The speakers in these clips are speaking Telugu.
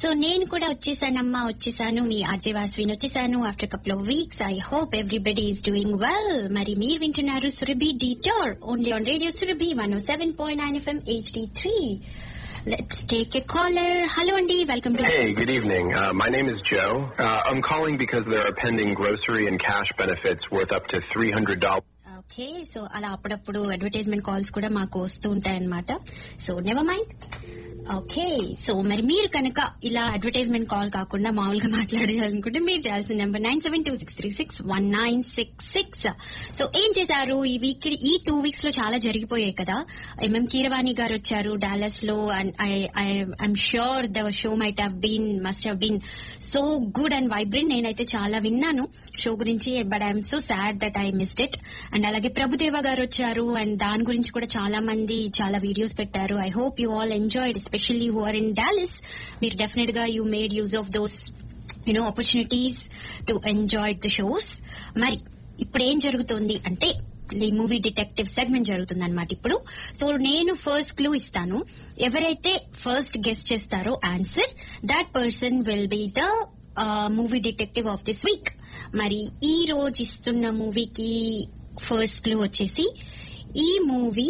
సో నేను కూడా వచ్చేసానమ్మా వచ్చేసాను మీ ఆర్జే వాస్విన్ వచ్చేసాను after couple of weeks I hope everybody is doing well మరి మీరు వింటున్నారు Surabhi detour only on radio Surabhi one seven point nine FM HD three let's take a caller hello అండి welcome to Hey, good evening. Uh, my name is Joe. Uh, I'm calling because there are pending grocery and cash benefits worth up to $300. Okay so అలా అప్పుడప్పుడు అడ్వర్టైజ్మెంట్ కాల్స్ కూడా మాకు వస్తూ ఉంటాయన్నమాట so never mind okay so మరి మీరు కనుక ఇలా అడ్వర్టైజ్మెంట్ కాల్ కాకుండా మామూలుగా మాట్లాడాలనుకుంటే మీరు చేయాల్సిన number nine seven two six three six one nine six six so ఏం చేశారు ఈ వీక్ ఈ టూ వీక్స్ లో చాలా జరిగిపోయాయి కదా ఎంఎం కీరవాణి గారు వచ్చారు డాలస్ లో and I'm sure the show might have been must have been so good and vibrant నేనైతే చాలా విన్నాను షో గురించి but I'm so sad that I missed it and అలాగే ప్రభుదేవ గారు వచ్చారు అండ్ దాని గురించి కూడా చాలా మంది చాలా వీడియోస్ పెట్టారు I hope you all enjoyed especially who are in Dallas మీరు డెఫినెట్ గా you made use of those you know opportunities to enjoy the shows మరి ఇప్పుడు ఏం జరుగుతుంది అంటే ఈ మూవీ డిటెక్టివ్ సెగ్మెంట్ జరుగుతుంది అనమాట ఇప్పుడు సో నేను ఫస్ట్ క్లూ ఇస్తాను ఎవరైతే ఫస్ట్ గెస్ట్ చేస్తారో answer that person will be the movie detective of this week మరి ఈ రోజు ఇస్తున్న మూవీకి ఫస్ట్ క్లూ వచ్చేసి ఈ మూవీ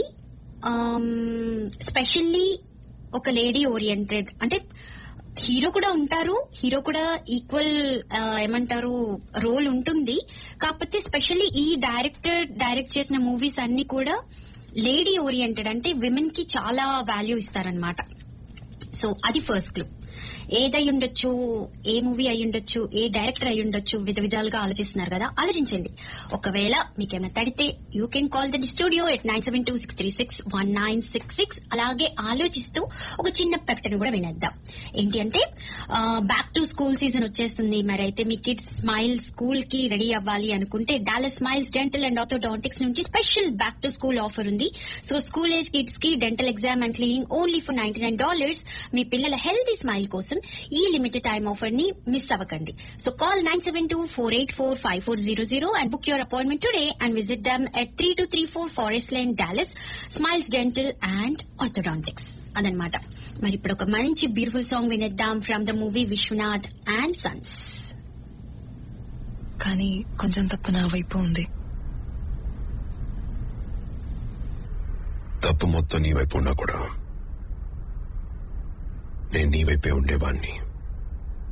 స్పెషల్లీ ఒక లేడీ ఓరియంటెడ్ అంటే హీరో కూడా ఉంటారు హీరో కూడా ఈక్వల్ ఏమంటారు రోల్ ఉంటుంది కాకపోతే స్పెషల్లీ ఈ డైరెక్టర్ డైరెక్ట్ చేసిన మూవీస్ అన్ని కూడా లేడీ ఓరియంటెడ్ అంటే విమెన్ కి చాలా వాల్యూ ఇస్తారనమాట సో అది ఫస్ట్ క్లూ ఏదై ఉండొచ్చు ఏ మూవీ అయి ఉండొచ్చు ఏ డైరెక్టర్ అయి ఉండొచ్చు విధ విధాలుగా ఆలోచిస్తున్నారు కదా ఆలోచించండి ఒకవేళ మీకేమైనా తడితే you can call the studio at nine seven two six three six one nine six six అలాగే ఆలోచిస్తూ ఒక చిన్న ప్రకటన కూడా వినేద్దాం ఏంటి అంటే బ్యాక్ టు స్కూల్ సీజన్ వచ్చేస్తుంది మరి అయితే మీ కిడ్స్ స్మైల్ స్కూల్ కి రెడీ అవ్వాలి అనుకుంటే Dallas Smiles Dental and Orthodontics నుంచి special back to school offer ఉంది సో స్కూల్ ఏజ్ కిడ్స్ కి dental exam and cleaning only for ninety nine dollars మీ పిల్లల హెల్తీ స్మైల్ కోసం ఈ లిమిటెడ్ టైమ్ ఆఫర్ ని మిస్ అవ్వకండి so call nine seven two four eight four five four zero zero and book your appointment today and visit them at three two three four Forest Lane Dallas Smiles Dental and Orthodontics అదనమాట మరి ఇప్పుడు ఒక మంచి బ్యూటిఫుల్ సాంగ్ వినేద్దాం from the movie Vishwanath and sons కానీ కొంచెం తప్ప నా వైపు ఉంది తప్పు మొత్తం నీ వైపు ఉన్నా కూడా నేను నీ వైపే ఉండేవాణ్ణి